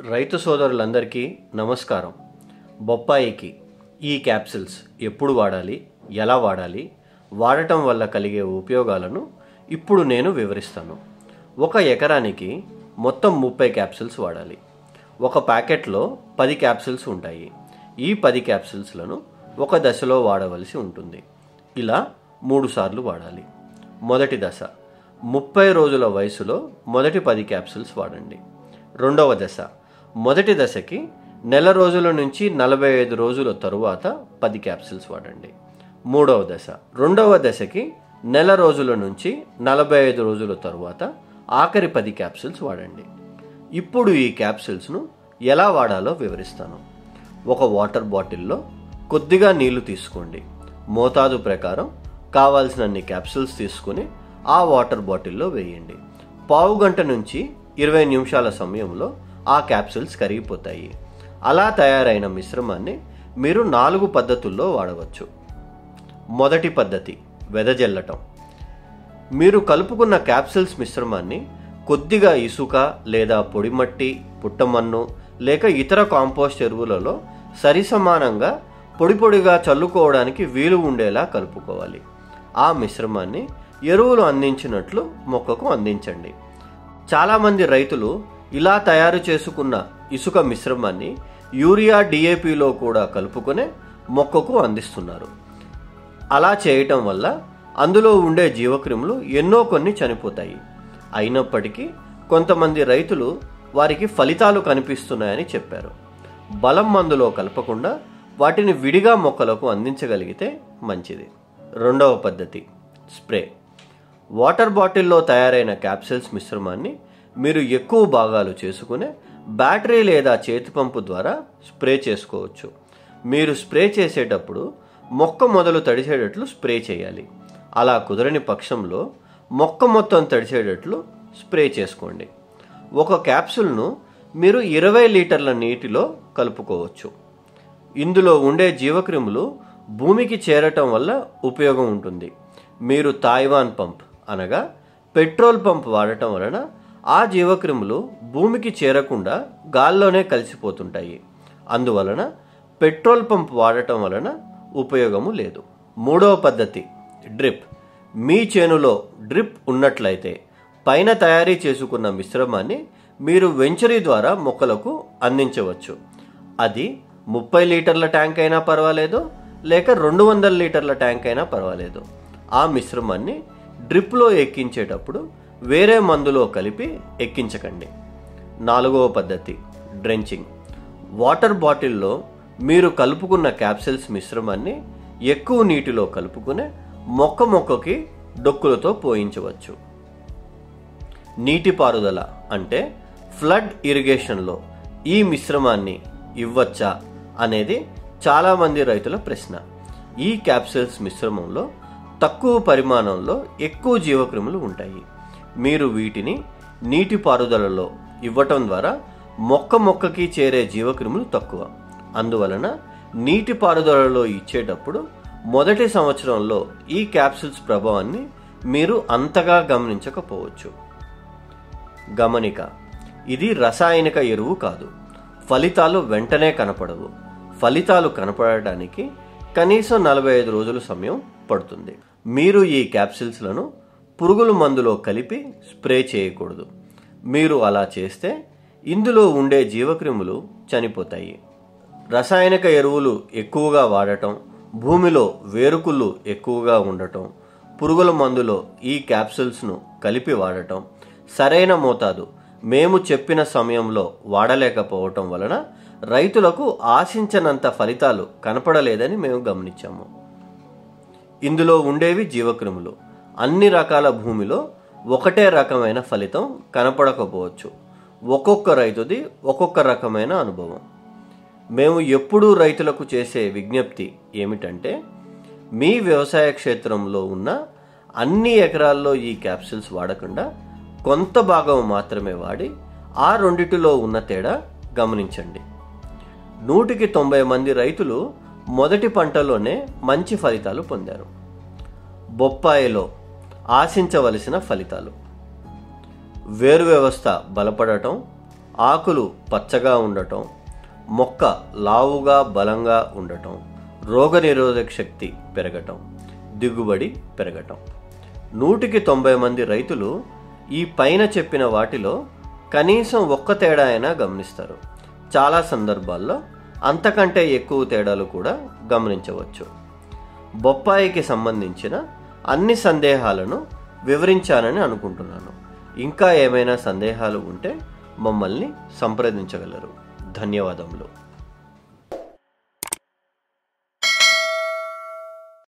రైతు సోదరులందరికీ నమస్కారం బొప్పాయికి ఈ క్యాప్సిల్స్ ఎప్పుడు వాడాలి ఎలా వాడాలి వాడటం వల్ల కలిగే ఉపయోగాలను ఇప్పుడు నేను వివరిస్తాను ఒక ఎకరానికి మొత్తం ముప్పై క్యాప్సిల్స్ వాడాలి ఒక ప్యాకెట్లో పది క్యాప్సిల్స్ ఉంటాయి ఈ పది క్యాప్సిల్స్లను ఒక దశలో వాడవలసి ఉంటుంది ఇలా మూడు సార్లు వాడాలి మొదటి దశ ముప్పై రోజుల వయసులో మొదటి పది క్యాప్సిల్స్ వాడండి రెండవ దశ మొదటి దశకి నెల రోజుల నుంచి నలభై ఐదు రోజుల తరువాత పది క్యాప్సిల్స్ వాడండి మూడవ దశ రెండవ దశకి నెల రోజుల నుంచి నలభై ఐదు రోజుల తరువాత ఆఖరి పది క్యాప్సిల్స్ వాడండి ఇప్పుడు ఈ క్యాప్సిల్స్ను ఎలా వాడాలో వివరిస్తాను ఒక వాటర్ బాటిల్లో కొద్దిగా నీళ్లు తీసుకోండి మోతాదు ప్రకారం కావాల్సినన్ని క్యాప్సిల్స్ తీసుకుని ఆ వాటర్ బాటిల్లో వేయండి పావు గంట నుంచి ఇరవై నిమిషాల సమయంలో ఆ క్యాప్సిల్స్ కరిగిపోతాయి అలా తయారైన మిశ్రమాన్ని మీరు నాలుగు పద్ధతుల్లో వాడవచ్చు మొదటి పద్ధతి వెదజల్లటం మీరు కలుపుకున్న క్యాప్సిల్స్ మిశ్రమాన్ని కొద్దిగా ఇసుక లేదా పొడిమట్టి పుట్టమన్ను లేక ఇతర కాంపోస్ట్ ఎరువులలో సరిసమానంగా పొడి పొడిగా చల్లుకోవడానికి వీలు ఉండేలా కలుపుకోవాలి ఆ మిశ్రమాన్ని ఎరువులు అందించినట్లు మొక్కకు అందించండి చాలామంది రైతులు ఇలా తయారు చేసుకున్న ఇసుక మిశ్రమాన్ని యూరియా డిఏపిలో కూడా కలుపుకునే మొక్కకు అందిస్తున్నారు అలా చేయటం వల్ల అందులో ఉండే జీవక్రిములు ఎన్నో కొన్ని చనిపోతాయి అయినప్పటికీ కొంతమంది రైతులు వారికి ఫలితాలు కనిపిస్తున్నాయని చెప్పారు బలం మందులో కలపకుండా వాటిని విడిగా మొక్కలకు అందించగలిగితే మంచిది రెండవ పద్ధతి స్ప్రే వాటర్ బాటిల్లో తయారైన క్యాప్సిల్స్ మిశ్రమాన్ని మీరు ఎక్కువ భాగాలు చేసుకునే బ్యాటరీ లేదా చేతి పంపు ద్వారా స్ప్రే చేసుకోవచ్చు మీరు స్ప్రే చేసేటప్పుడు మొక్క మొదలు తడిసేటట్లు స్ప్రే చేయాలి అలా కుదరని పక్షంలో మొక్క మొత్తం తడిసేటట్లు స్ప్రే చేసుకోండి ఒక క్యాప్సూల్ను మీరు ఇరవై లీటర్ల నీటిలో కలుపుకోవచ్చు ఇందులో ఉండే జీవక్రిములు భూమికి చేరటం వల్ల ఉపయోగం ఉంటుంది మీరు తాయివాన్ పంప్ అనగా పెట్రోల్ పంప్ వాడటం వలన ఆ జీవక్రిములు భూమికి చేరకుండా గాల్లోనే కలిసిపోతుంటాయి అందువలన పెట్రోల్ పంప్ వాడటం వలన ఉపయోగము లేదు మూడవ పద్ధతి డ్రిప్ మీ చేనులో డ్రిప్ ఉన్నట్లయితే పైన తయారీ చేసుకున్న మిశ్రమాన్ని మీరు వెంచరీ ద్వారా మొక్కలకు అందించవచ్చు అది ముప్పై లీటర్ల ట్యాంక్ అయినా పర్వాలేదు లేక రెండు వందల లీటర్ల ట్యాంక్ అయినా పర్వాలేదు ఆ మిశ్రమాన్ని డ్రిప్లో ఎక్కించేటప్పుడు వేరే మందులో కలిపి ఎక్కించకండి నాలుగవ పద్ధతి డ్రెంచింగ్ వాటర్ బాటిల్లో మీరు కలుపుకున్న క్యాప్సిల్స్ మిశ్రమాన్ని ఎక్కువ నీటిలో కలుపుకునే మొక్క మొక్కకి డొక్కులతో పోయించవచ్చు నీటిపారుదల అంటే ఫ్లడ్ ఇరిగేషన్లో ఈ మిశ్రమాన్ని ఇవ్వచ్చా అనేది చాలామంది రైతుల ప్రశ్న ఈ క్యాప్సిల్స్ మిశ్రమంలో తక్కువ పరిమాణంలో ఎక్కువ జీవక్రిములు ఉంటాయి మీరు వీటిని నీటిపారుదలలో ఇవ్వటం ద్వారా మొక్క మొక్కకి చేరే జీవక్రిములు తక్కువ అందువలన నీటిపారుదలలో ఇచ్చేటప్పుడు మొదటి సంవత్సరంలో ఈ క్యాప్సిల్స్ ప్రభావాన్ని మీరు అంతగా గమనించకపోవచ్చు గమనిక ఇది రసాయనిక ఎరువు కాదు ఫలితాలు వెంటనే కనపడవు ఫలితాలు కనపడటానికి కనీసం నలభై ఐదు రోజుల సమయం పడుతుంది మీరు ఈ క్యాప్సిల్స్లను పురుగుల మందులో కలిపి స్ప్రే చేయకూడదు మీరు అలా చేస్తే ఇందులో ఉండే జీవక్రిములు చనిపోతాయి రసాయనిక ఎరువులు ఎక్కువగా వాడటం భూమిలో వేరుకుళ్ళు ఎక్కువగా ఉండటం పురుగుల మందులో ఈ క్యాప్సిల్స్ను కలిపి వాడటం సరైన మోతాదు మేము చెప్పిన సమయంలో వాడలేకపోవటం వలన రైతులకు ఆశించనంత ఫలితాలు కనపడలేదని మేము గమనించాము ఇందులో ఉండేవి జీవక్రిములు అన్ని రకాల భూమిలో ఒకటే రకమైన ఫలితం కనపడకపోవచ్చు ఒక్కొక్క రైతుది ఒక్కొక్క రకమైన అనుభవం మేము ఎప్పుడూ రైతులకు చేసే విజ్ఞప్తి ఏమిటంటే మీ వ్యవసాయ క్షేత్రంలో ఉన్న అన్ని ఎకరాల్లో ఈ క్యాప్సిల్స్ వాడకుండా కొంత భాగం మాత్రమే వాడి ఆ రెండిటిలో ఉన్న తేడా గమనించండి నూటికి తొంభై మంది రైతులు మొదటి పంటలోనే మంచి ఫలితాలు పొందారు బొప్పాయిలో ఆశించవలసిన ఫలితాలు వేరు వ్యవస్థ బలపడటం ఆకులు పచ్చగా ఉండటం మొక్క లావుగా బలంగా ఉండటం రోగనిరోధక శక్తి పెరగటం దిగుబడి పెరగటం నూటికి తొంభై మంది రైతులు ఈ పైన చెప్పిన వాటిలో కనీసం ఒక్క తేడా అయినా గమనిస్తారు చాలా సందర్భాల్లో అంతకంటే ఎక్కువ తేడాలు కూడా గమనించవచ్చు బొప్పాయికి సంబంధించిన అన్ని సందేహాలను వివరించానని అనుకుంటున్నాను ఇంకా ఏమైనా సందేహాలు ఉంటే మమ్మల్ని సంప్రదించగలరు ధన్యవాదములు